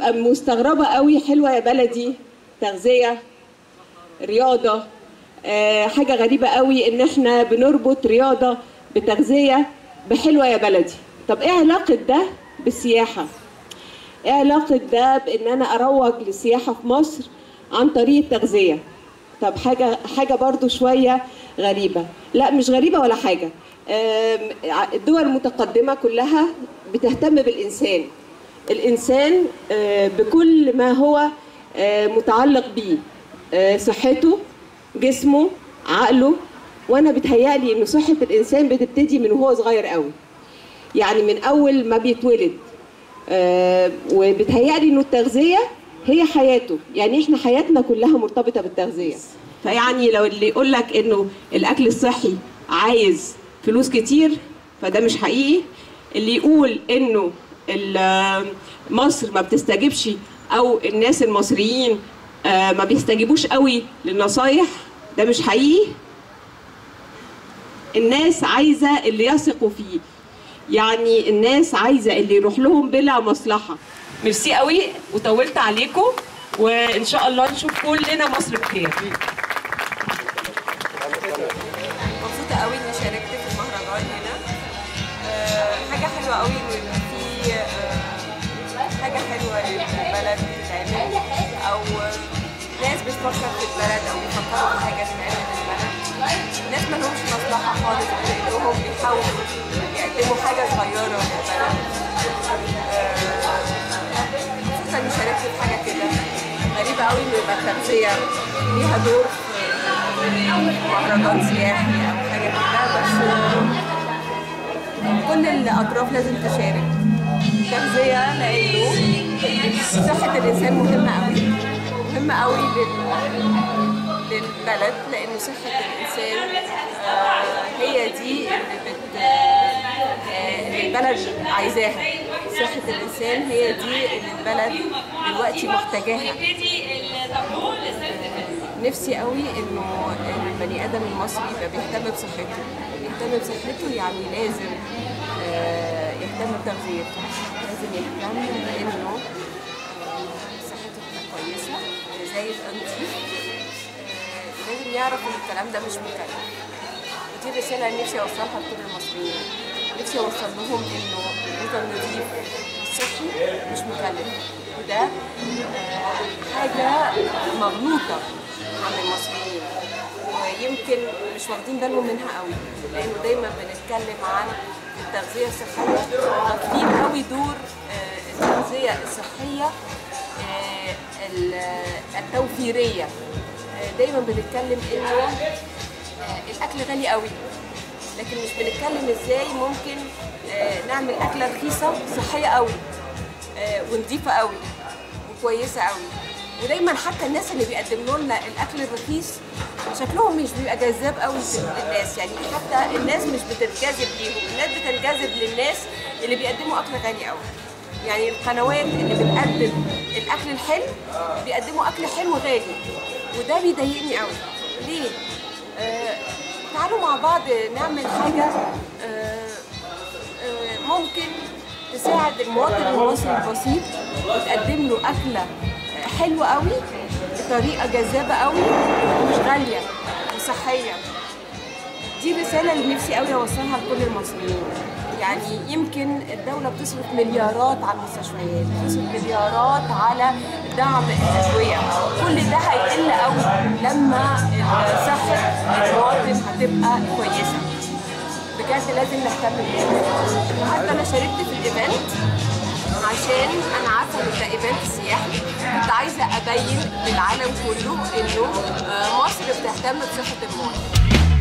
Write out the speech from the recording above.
ببقى مستغربه قوي حلوه يا بلدي تغذيه رياضه آه، حاجه غريبه قوي ان احنا بنربط رياضه بتغذيه بحلوه يا بلدي طب ايه علاقه ده بالسياحه ايه علاقه ده بان انا اروج للسياحه في مصر عن طريق التغذيه طب حاجه حاجه برضو شويه غريبه لا مش غريبه ولا حاجه آم، ع- الدول المتقدمه كلها بتهتم بالانسان الانسان آه، بكل ما هو آه، متعلق بيه آه، صحته جسمه عقله وانا بتهيألي ان صحه الانسان بتبتدي من وهو صغير قوي يعني من اول ما بيتولد آه، وبتهيألي انه التغذيه هي حياته يعني احنا حياتنا كلها مرتبطه بالتغذيه فيعني لو اللي يقول لك انه الاكل الصحي عايز فلوس كتير فده مش حقيقي اللي يقول انه ال- مصر ما بتستجيبش او الناس المصريين آه، ما بيستجيبوش قوي للنصايح ده مش حقيقي الناس عايزه اللي يثقوا فيه يعني الناس عايزه اللي يروح لهم بلا مصلحه ميرسي قوي وطولت عليكم وان شاء الله نشوف كلنا مصر بخير مبسوطة قوي إني شاركت في المهرجان هنا آه، حاجة حلوة قوي إن يبقى في آه، حاجة حلوة للبلد بتتعمل أو ناس بتفكر في البلد أو بيفكروا في حاجة تتعمل للبلد ناس مالهمش مصلحة خالص غير إنهم بيحاولوا يقدموا حاجة صغيرة للبلد آه، مبسوطة إني شاركت في حاجة كده غريبة قوي إن يبقى التغذية ليها دور في مهرجان سياحي او حاجه كده بس كل الاطراف لازم تشارك تغذيه لانه صحه الانسان مهمه قوي مهمه قوي لل... للبلد لانه صحه الانسان آه، هي دي اللي بت آه، اللي البلد عايزاها صحه الانسان هي دي اللي البلد دلوقتي محتاجاها نفسي قوي انه البني ادم المصري يبقى بيهتم بصحته يهتم بصحته يعني لازم آه، يهتم بتغذيته لازم يهتم بانه آه، صحته تبقى كويسه زي الانتي لازم يعرف ان الكلام ده مش مكلف ودي الرساله اللي نفسي اوصلها لكل المصريين نفسي اوصل لهم انه الغذاء النظيف الصحي مش مكلف وده آه، حاجه مغلوطه عن المصريين ويمكن مش واخدين بالهم منها قوي لانه دايما بنتكلم عن التغذيه الصحيه غافلين قوي دور آه، التغذيه الصحيه آه، ال- التوفيريه آه، دايما بنتكلم انه آه، الاكل غالي قوي لكن مش بنتكلم ازاي ممكن آه، نعمل اكله رخيصه صحيه قوي آه، ونضيفه قوي وكويسه قوي ودايما حتى الناس اللي بيقدموا لنا الاكل الرخيص شكلهم مش بيبقى جذاب قوي للناس يعني حتى الناس مش بتنجذب ليهم الناس بتنجذب للناس اللي بيقدموا اكل غالي قوي يعني القنوات اللي بتقدم الاكل الحلو بيقدموا اكل حلو غالي وده بيضايقني قوي ليه آه تعالوا مع بعض نعمل حاجه آه آه ممكن تساعد المواطن المصري البسيط وتقدم له اكله حلوه قوي بطريقه جذابه قوي ومش غاليه وصحيه دي الرساله اللي نفسي قوي اوصلها لكل المصريين يعني يمكن الدولة بتصرف مليارات على المستشفيات بتصرف مليارات على دعم الأدوية كل ده هيقل قوي لما صحة المواطن هتبقى كويسة بجد لازم نهتم بيها حتى أنا شاركت في الإيفنت عشان انا عارفه ان ده ايفنت سياحي كنت عايزه ابين للعالم كله انه آه، مصر بتهتم بصحه المواطن